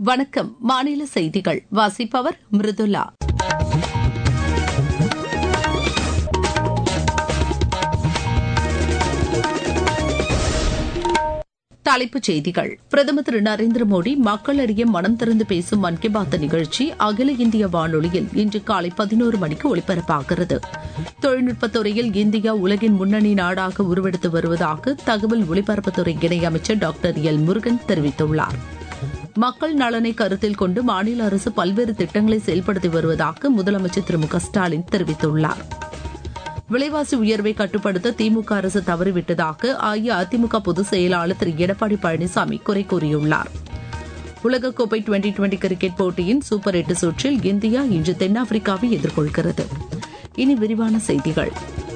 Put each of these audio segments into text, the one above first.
வணக்கம் மாநில செய்திகள் வாசிப்பவர் மிருதுலா தலைப்புச் செய்திகள் பிரதமர் திரு நரேந்திர மோடி மக்களிடையே மனம் திறந்து பேசும் மன் கி பாத் நிகழ்ச்சி அகில இந்திய வானொலியில் இன்று காலை பதினோரு மணிக்கு ஒலிபரப்பாகிறது தொழில்நுட்பத் துறையில் இந்தியா உலகின் முன்னணி நாடாக உருவெடுத்து வருவதாக தகவல் ஒலிபரப்புத்துறை இணையமைச்சர் டாக்டர் எல் முருகன் தெரிவித்துள்ளார் மக்கள் நலனை கருத்தில் கொண்டு மாநில அரசு பல்வேறு திட்டங்களை செயல்படுத்தி வருவதாக முதலமைச்சர் திரு மு க ஸ்டாலின் தெரிவித்துள்ளார் விலைவாசி உயர்வை கட்டுப்படுத்த திமுக அரசு தவறிவிட்டதாக அஇஅதிமுக பொதுச் செயலாளர் திரு எடப்பாடி பழனிசாமி குறை கூறியுள்ளார் உலகக்கோப்பை டுவெண்டி டுவெண்டி கிரிக்கெட் போட்டியின் சூப்பர் எட்டு சுற்றில் இந்தியா இன்று தென்னாப்பிரிக்காவை எதிர்கொள்கிறது இனி விரிவான செய்திகள்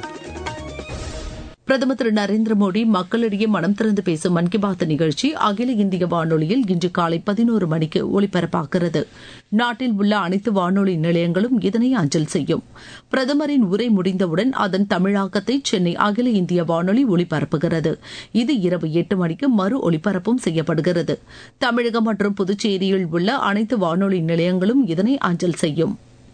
பிரதமர் திரு நரேந்திர மோடி மக்களிடையே மனம் திறந்து பேசும் மன் கி பாத் நிகழ்ச்சி அகில இந்திய வானொலியில் இன்று காலை பதினோரு மணிக்கு ஒலிபரப்பாகிறது நாட்டில் உள்ள அனைத்து வானொலி நிலையங்களும் இதனை அஞ்சல் செய்யும் பிரதமரின் உரை முடிந்தவுடன் அதன் தமிழாக்கத்தை சென்னை அகில இந்திய வானொலி ஒலிபரப்புகிறது இது இரவு எட்டு மணிக்கு மறு ஒலிபரப்பும் செய்யப்படுகிறது தமிழகம் மற்றும் புதுச்சேரியில் உள்ள அனைத்து வானொலி நிலையங்களும் இதனை அஞ்சல் செய்யும்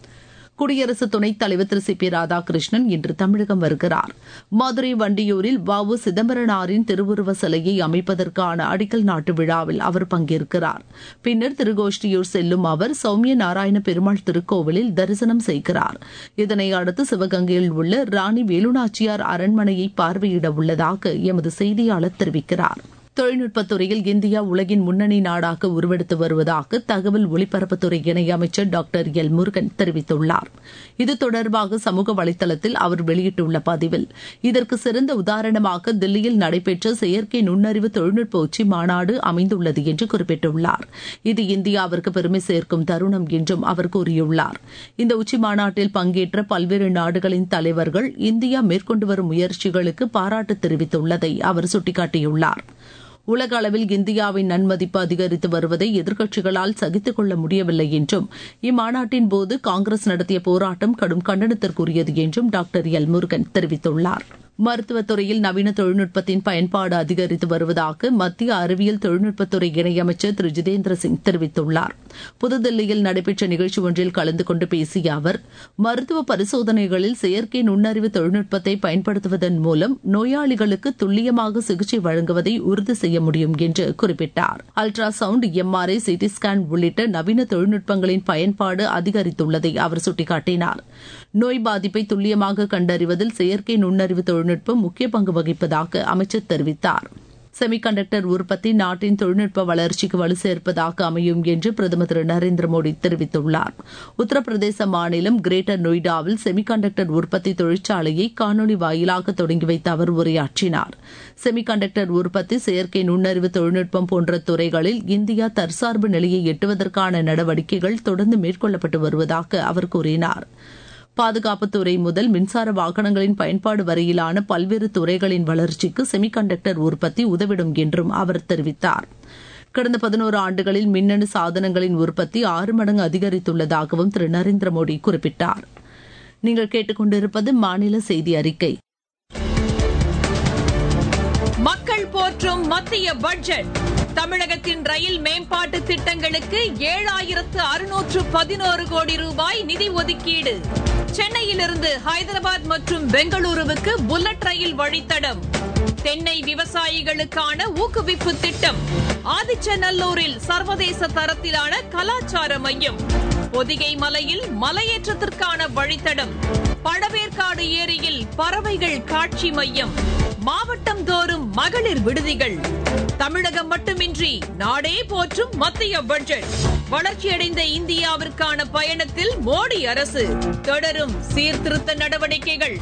குடியரசு துணைத் தலைவர் திரு சி பி ராதாகிருஷ்ணன் இன்று தமிழகம் வருகிறார் மதுரை வண்டியூரில் வ உ சிதம்பரனாரின் திருவுருவ சிலையை அமைப்பதற்கான அடிக்கல் நாட்டு விழாவில் அவர் பங்கேற்கிறார் பின்னர் திருகோஷ்டியூர் செல்லும் அவர் சௌமிய நாராயண பெருமாள் திருக்கோவிலில் தரிசனம் செய்கிறார் இதனை அடுத்து சிவகங்கையில் உள்ள ராணி வேலுநாச்சியார் அரண்மனையை பார்வையிட உள்ளதாக எமது செய்தியாளர் தெரிவிக்கிறார் தொழில்நுட்பத் துறையில் இந்தியா உலகின் முன்னணி நாடாக உருவெடுத்து வருவதாக தகவல் ஒலிபரப்புத்துறை இணையமைச்சர் டாக்டர் எல் முருகன் தெரிவித்துள்ளார் இது தொடர்பாக சமூக வலைதளத்தில் அவர் வெளியிட்டுள்ள பதிவில் இதற்கு சிறந்த உதாரணமாக தில்லியில் நடைபெற்ற செயற்கை நுண்ணறிவு தொழில்நுட்ப உச்சி மாநாடு அமைந்துள்ளது என்று குறிப்பிட்டுள்ளார் இது இந்தியாவிற்கு பெருமை சேர்க்கும் தருணம் என்றும் அவர் கூறியுள்ளார் இந்த உச்சி மாநாட்டில் பங்கேற்ற பல்வேறு நாடுகளின் தலைவர்கள் இந்தியா மேற்கொண்டு வரும் முயற்சிகளுக்கு பாராட்டு தெரிவித்துள்ளதை அவர் சுட்டிக்காட்டியுள்ளார் உலக அளவில் இந்தியாவின் நன்மதிப்பு அதிகரித்து வருவதை எதிர்க்கட்சிகளால் சகித்துக் கொள்ள முடியவில்லை என்றும் இம்மாநாட்டின் போது காங்கிரஸ் நடத்திய போராட்டம் கடும் கண்டனத்திற்குரியது என்றும் டாக்டர் எல் முருகன் தெரிவித்துள்ளார் மருத்துவத்துறையில் நவீன தொழில்நுட்பத்தின் பயன்பாடு அதிகரித்து வருவதாக மத்திய அறிவியல் தொழில்நுட்பத்துறை இணையமைச்சர் திரு ஜிதேந்திர சிங் தெரிவித்துள்ளார் புதுதில்லியில் நடைபெற்ற நிகழ்ச்சி ஒன்றில் கலந்து கொண்டு பேசிய அவர் மருத்துவ பரிசோதனைகளில் செயற்கை நுண்ணறிவு தொழில்நுட்பத்தை பயன்படுத்துவதன் மூலம் நோயாளிகளுக்கு துல்லியமாக சிகிச்சை வழங்குவதை உறுதி செய்ய முடியும் என்று குறிப்பிட்டார் அல்ட்ராசவுண்ட் எம்ஆர்ஐ சிடி ஸ்கேன் உள்ளிட்ட நவீன தொழில்நுட்பங்களின் பயன்பாடு அதிகரித்துள்ளதை அவர் சுட்டிக்காட்டினார் நோய் பாதிப்பை துல்லியமாக கண்டறிவதில் செயற்கை நுண்ணறிவு தொழில்நுட்பம் முக்கிய பங்கு வகிப்பதாக அமைச்சர் தெரிவித்தார் செமிகண்டக்டர் உற்பத்தி நாட்டின் தொழில்நுட்ப வளர்ச்சிக்கு வலு சேர்ப்பதாக அமையும் என்று பிரதமர் திரு நரேந்திர மோடி தெரிவித்துள்ளார் உத்தரப்பிரதேச மாநிலம் கிரேட்டர் நொய்டாவில் செமிகண்டக்டர் உற்பத்தி தொழிற்சாலையை காணொலி வாயிலாக தொடங்கி வைத்த அவர் உரையாற்றினார் செமிகண்டக்டர் உற்பத்தி செயற்கை நுண்ணறிவு தொழில்நுட்பம் போன்ற துறைகளில் இந்தியா தற்சார்பு நிலையை எட்டுவதற்கான நடவடிக்கைகள் தொடர்ந்து மேற்கொள்ளப்பட்டு வருவதாக அவர் கூறினார் பாதுகாப்புத்துறை முதல் மின்சார வாகனங்களின் பயன்பாடு வரையிலான பல்வேறு துறைகளின் வளர்ச்சிக்கு செமிகண்டக்டர் உற்பத்தி உதவிடும் என்றும் அவர் தெரிவித்தார் கடந்த பதினோரு ஆண்டுகளில் மின்னணு சாதனங்களின் உற்பத்தி ஆறு மடங்கு அதிகரித்துள்ளதாகவும் திரு நரேந்திர மோடி குறிப்பிட்டார் நீங்கள் கேட்டுக்கொண்டிருப்பது மாநில செய்தி அறிக்கை மக்கள் போற்றும் மத்திய பட்ஜெட் தமிழகத்தின் ரயில் மேம்பாட்டு திட்டங்களுக்கு ஏழாயிரத்து அறுநூற்று பதினோரு கோடி ரூபாய் நிதி ஒதுக்கீடு சென்னையிலிருந்து ஹைதராபாத் மற்றும் பெங்களூருவுக்கு புல்லட் ரயில் வழித்தடம் தென்னை விவசாயிகளுக்கான ஊக்குவிப்பு திட்டம் ஆதிச்சநல்லூரில் சர்வதேச தரத்திலான கலாச்சார மையம் பொதிகை மலையில் மலையேற்றத்திற்கான வழித்தடம் பழவேற்காடு ஏரியில் பறவைகள் காட்சி மையம் மாவட்டம் தோறும் மகளிர் விடுதிகள் தமிழகம் மட்டுமின்றி நாடே போற்றும் மத்திய பட்ஜெட் வளர்ச்சியடைந்த இந்தியாவிற்கான பயணத்தில் மோடி அரசு தொடரும் சீர்திருத்த நடவடிக்கைகள்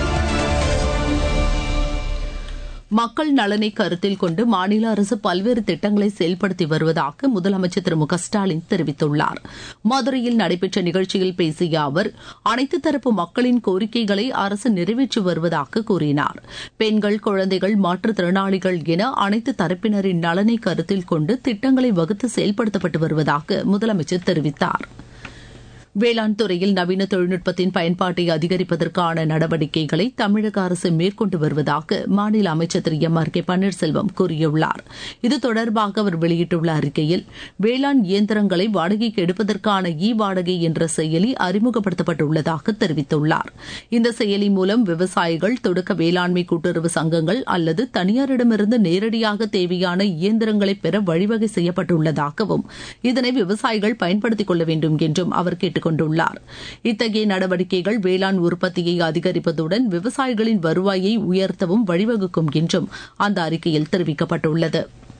மக்கள் நலனை கருத்தில் கொண்டு மாநில அரசு பல்வேறு திட்டங்களை செயல்படுத்தி வருவதாக முதலமைச்சர் திரு மு க ஸ்டாலின் தெரிவித்துள்ளார் மதுரையில் நடைபெற்ற நிகழ்ச்சியில் பேசிய அவர் அனைத்து தரப்பு மக்களின் கோரிக்கைகளை அரசு நிறைவேற்றி வருவதாக கூறினார் பெண்கள் குழந்தைகள் மாற்றுத்திறனாளிகள் என அனைத்து தரப்பினரின் நலனை கருத்தில் கொண்டு திட்டங்களை வகுத்து செயல்படுத்தப்பட்டு வருவதாக முதலமைச்சர் தெரிவித்தார் வேளாண் துறையில் நவீன தொழில்நுட்பத்தின் பயன்பாட்டை அதிகரிப்பதற்கான நடவடிக்கைகளை தமிழக அரசு மேற்கொண்டு வருவதாக மாநில அமைச்சர் திரு எம் ஆர் கே பன்னீர்செல்வம் கூறியுள்ளார் இது தொடர்பாக அவர் வெளியிட்டுள்ள அறிக்கையில் வேளாண் இயந்திரங்களை வாடகைக்கு எடுப்பதற்கான இ வாடகை என்ற செயலி அறிமுகப்படுத்தப்பட்டுள்ளதாக தெரிவித்துள்ளார் இந்த செயலி மூலம் விவசாயிகள் தொடக்க வேளாண்மை கூட்டுறவு சங்கங்கள் அல்லது தனியாரிடமிருந்து நேரடியாக தேவையான இயந்திரங்களை பெற வழிவகை செய்யப்பட்டுள்ளதாகவும் இதனை விவசாயிகள் பயன்படுத்திக் கொள்ள வேண்டும் என்றும் அவர் கேட்டுக் கொண்டுள்ளார் இத்தகைய நடவடிக்கைகள் வேளாண் உற்பத்தியை அதிகரிப்பதுடன் விவசாயிகளின் வருவாயை உயர்த்தவும் வழிவகுக்கும் என்றும் அந்த அறிக்கையில் தெரிவிக்கப்பட்டுள்ளது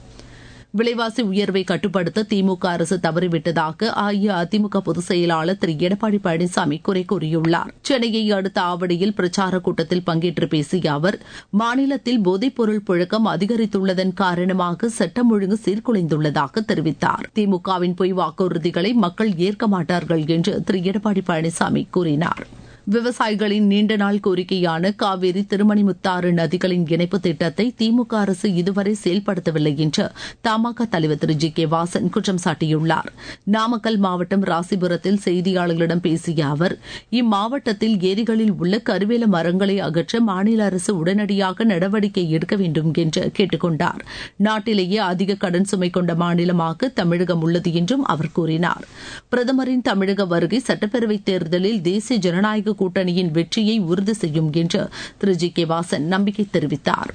விலைவாசி உயர்வை கட்டுப்படுத்த திமுக அரசு தவறிவிட்டதாக அஇஅதிமுக பொதுச் செயலாளர் திரு எடப்பாடி பழனிசாமி குறை கூறியுள்ளார் சென்னையை அடுத்த ஆவடியில் பிரச்சார கூட்டத்தில் பங்கேற்று பேசிய அவர் மாநிலத்தில் போதைப்பொருள் புழக்கம் அதிகரித்துள்ளதன் காரணமாக சட்டம் ஒழுங்கு சீர்குலைந்துள்ளதாக தெரிவித்தார் திமுகவின் பொய் வாக்குறுதிகளை மக்கள் ஏற்க மாட்டார்கள் என்று திரு எடப்பாடி பழனிசாமி கூறினார் விவசாயிகளின் நீண்ட நாள் கோரிக்கையான காவிரி திருமணிமுத்தாறு நதிகளின் இணைப்பு திட்டத்தை திமுக அரசு இதுவரை செயல்படுத்தவில்லை என்று தமாக தலைவர் திரு ஜி கே வாசன் குற்றம் சாட்டியுள்ளார் நாமக்கல் மாவட்டம் ராசிபுரத்தில் செய்தியாளர்களிடம் பேசிய அவர் இம்மாவட்டத்தில் ஏரிகளில் உள்ள கருவேல மரங்களை அகற்ற மாநில அரசு உடனடியாக நடவடிக்கை எடுக்க வேண்டும் என்று கேட்டுக் கொண்டார் நாட்டிலேயே அதிக கடன் சுமை கொண்ட மாநிலமாக தமிழகம் உள்ளது என்றும் அவர் கூறினார் பிரதமரின் தமிழக வருகை சட்டப்பேரவைத் தேர்தலில் தேசிய ஜனநாயக கூட்டணியின் வெற்றியை உறுதி செய்யும் என்று திரு ஜி கே வாசன் நம்பிக்கை தெரிவித்தார்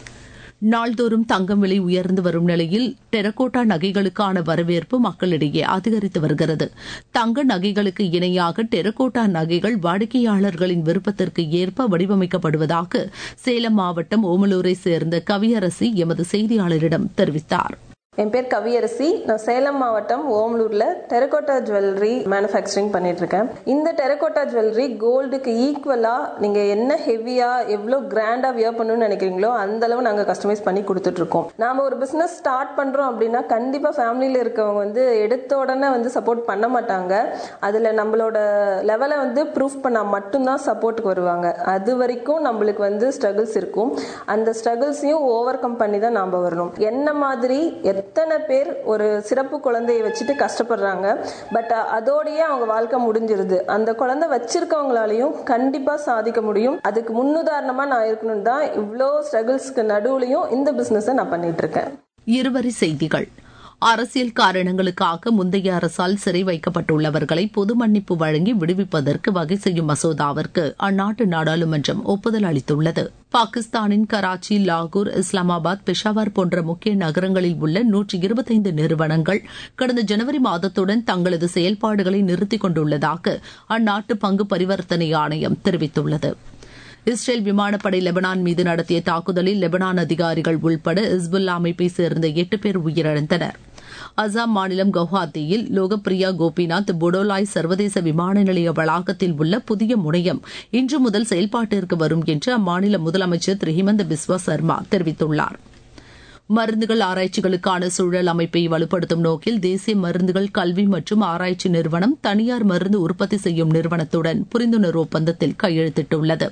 நாள்தோறும் தங்கம் விலை உயர்ந்து வரும் நிலையில் டெரகோட்டா நகைகளுக்கான வரவேற்பு மக்களிடையே அதிகரித்து வருகிறது தங்க நகைகளுக்கு இணையாக டெரகோட்டா நகைகள் வாடிக்கையாளர்களின் விருப்பத்திற்கு ஏற்ப வடிவமைக்கப்படுவதாக சேலம் மாவட்டம் ஓமலூரை சேர்ந்த கவியரசி எமது செய்தியாளரிடம் தெரிவித்தார் என் பேர் கவியரசி நான் சேலம் மாவட்டம் ஓமலூர்ல டெரகோட்டா ஜுவல்லரி மேனுஃபேக்சரிங் பண்ணிட்டு இருக்கேன் இந்த டெரகோட்டா ஜுவல்லரி கோல்டுக்கு ஈக்குவலா நீங்க என்ன ஹெவியா எவ்வளோ கிராண்டா வியர் பண்ணணும்னு நினைக்கிறீங்களோ அந்த அளவு நாங்க கஸ்டமைஸ் பண்ணி கொடுத்துட்டு இருக்கோம் நாம ஒரு பிசினஸ் ஸ்டார்ட் பண்றோம் அப்படின்னா கண்டிப்பா ஃபேமிலியில இருக்கவங்க வந்து எடுத்த உடனே வந்து சப்போர்ட் பண்ண மாட்டாங்க அதுல நம்மளோட லெவலை வந்து ப்ரூஃப் பண்ணா மட்டும்தான் சப்போர்ட்டுக்கு வருவாங்க அது வரைக்கும் நம்மளுக்கு வந்து ஸ்ட்ரகிள்ஸ் இருக்கும் அந்த ஸ்ட்ரகிள்ஸையும் ஓவர் கம் பண்ணி தான் நாம வரணும் என்ன மாதிரி எத்தனை பேர் ஒரு சிறப்பு குழந்தையை வச்சுட்டு கஷ்டப்படுறாங்க பட் அதோடயே அவங்க வாழ்க்கை முடிஞ்சிருது அந்த குழந்தை வச்சிருக்கவங்களாலையும் கண்டிப்பா சாதிக்க முடியும் அதுக்கு முன்னுதாரணமா நான் இருக்கணும் தான் இவ்வளோ ஸ்ட்ரகிள்ஸ்க்கு நடுவுலையும் இந்த பிசினஸை நான் பண்ணிட்டு இருக்கேன் இருவரி செய்திகள் அரசியல் காரணங்களுக்காக முந்தைய அரசால் சிறை வைக்கப்பட்டுள்ளவர்களை பொது மன்னிப்பு வழங்கி விடுவிப்பதற்கு வகை செய்யும் மசோதாவிற்கு அந்நாட்டு நாடாளுமன்றம் ஒப்புதல் அளித்துள்ளது பாகிஸ்தானின் கராச்சி லாகூர் இஸ்லாமாபாத் பெஷாவர் போன்ற முக்கிய நகரங்களில் உள்ள நூற்றி இருபத்தைந்து நிறுவனங்கள் கடந்த ஜனவரி மாதத்துடன் தங்களது செயல்பாடுகளை நிறுத்திக் கொண்டுள்ளதாக அந்நாட்டு பங்கு பரிவர்த்தனை ஆணையம் தெரிவித்துள்ளது இஸ்ரேல் விமானப்படை லெபனான் மீது நடத்திய தாக்குதலில் லெபனான் அதிகாரிகள் உள்பட இஸ்புல்லா அமைப்பை சேர்ந்த எட்டு பேர் உயிரிழந்தனர் அசாம் மாநிலம் கவுஹாத்தியில் லோகப்பிரியா கோபிநாத் பொடோலாய் சர்வதேச விமான நிலைய வளாகத்தில் உள்ள புதிய முனையம் இன்று முதல் செயல்பாட்டிற்கு வரும் என்று அம்மாநில முதலமைச்சர் திரு ஹிமந்த பிஸ்வா சர்மா தெரிவித்துள்ளார் மருந்துகள் ஆராய்ச்சிகளுக்கான சூழல் அமைப்பை வலுப்படுத்தும் நோக்கில் தேசிய மருந்துகள் கல்வி மற்றும் ஆராய்ச்சி நிறுவனம் தனியார் மருந்து உற்பத்தி செய்யும் நிறுவனத்துடன் புரிந்துணர்வு ஒப்பந்தத்தில் கையெழுத்திட்டுள்ளது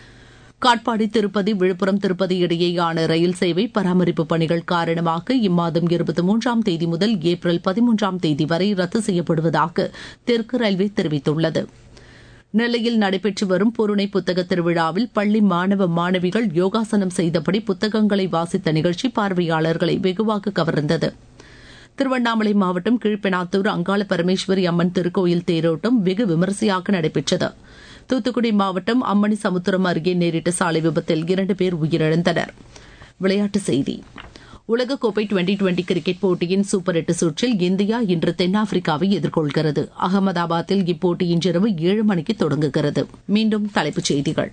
காட்பாடி திருப்பதி விழுப்புரம் திருப்பதி இடையேயான ரயில் சேவை பராமரிப்பு பணிகள் காரணமாக இம்மாதம் இருபத்தி மூன்றாம் தேதி முதல் ஏப்ரல் பதிமூன்றாம் தேதி வரை ரத்து செய்யப்படுவதாக தெற்கு ரயில்வே தெரிவித்துள்ளது நெல்லையில் நடைபெற்று வரும் பொருணை புத்தக திருவிழாவில் பள்ளி மாணவ மாணவிகள் யோகாசனம் செய்தபடி புத்தகங்களை வாசித்த நிகழ்ச்சி பார்வையாளர்களை வெகுவாக கவர்ந்தது திருவண்ணாமலை மாவட்டம் கீழ்பெணாத்தூர் அங்காள பரமேஸ்வரி அம்மன் திருக்கோயில் தேரோட்டம் வெகு விமரிசையாக நடைபெற்றது தூத்துக்குடி மாவட்டம் அம்மணி சமுத்திரம் அருகே நேரிட்ட சாலை விபத்தில் இரண்டு பேர் உயிரிழந்தனர் விளையாட்டுச் செய்தி உலகக்கோப்பை டுவெண்டி டுவெண்டி கிரிக்கெட் போட்டியின் சூப்பர் எட்டு சுற்றில் இந்தியா இன்று தென்னாப்பிரிக்காவை எதிர்கொள்கிறது அகமதாபாத்தில் இப்போட்டி இன்றிரவு ஏழு மணிக்கு தொடங்குகிறது மீண்டும் தலைப்புச் செய்திகள்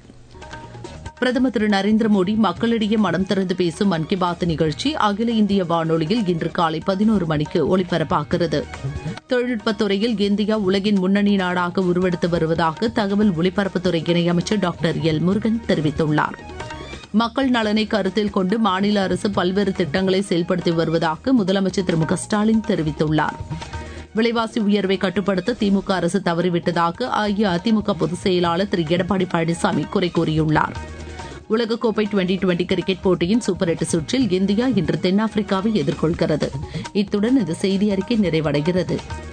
பிரதமர் திரு நரேந்திர மோடி மக்களிடையே மனம் திறந்து பேசும் மன் கி பாத் நிகழ்ச்சி அகில இந்திய வானொலியில் இன்று காலை பதினோரு மணிக்கு ஒலிபரப்பாகிறது தொழில்நுட்பத் துறையில் இந்தியா உலகின் முன்னணி நாடாக உருவெடுத்து வருவதாக தகவல் ஒலிபரப்புத்துறை இணையமைச்சர் டாக்டர் எல் முருகன் தெரிவித்துள்ளார் மக்கள் நலனை கருத்தில் கொண்டு மாநில அரசு பல்வேறு திட்டங்களை செயல்படுத்தி வருவதாக முதலமைச்சர் திரு மு க ஸ்டாலின் தெரிவித்துள்ளார் விலைவாசி உயர்வை கட்டுப்படுத்த திமுக அரசு தவறிவிட்டதாக அஇஅதிமுக பொதுச் செயலாளர் திரு எடப்பாடி பழனிசாமி குறை கூறியுள்ளார் உலகக்கோப்பை டுவெண்டி டுவெண்டி கிரிக்கெட் போட்டியின் சூப்பர் எட்டு சுற்றில் இந்தியா இன்று தென்னாப்பிரிக்காவை எதிர்கொள்கிறது இத்துடன் இந்த செய்தி அறிக்கை நிறைவடைகிறது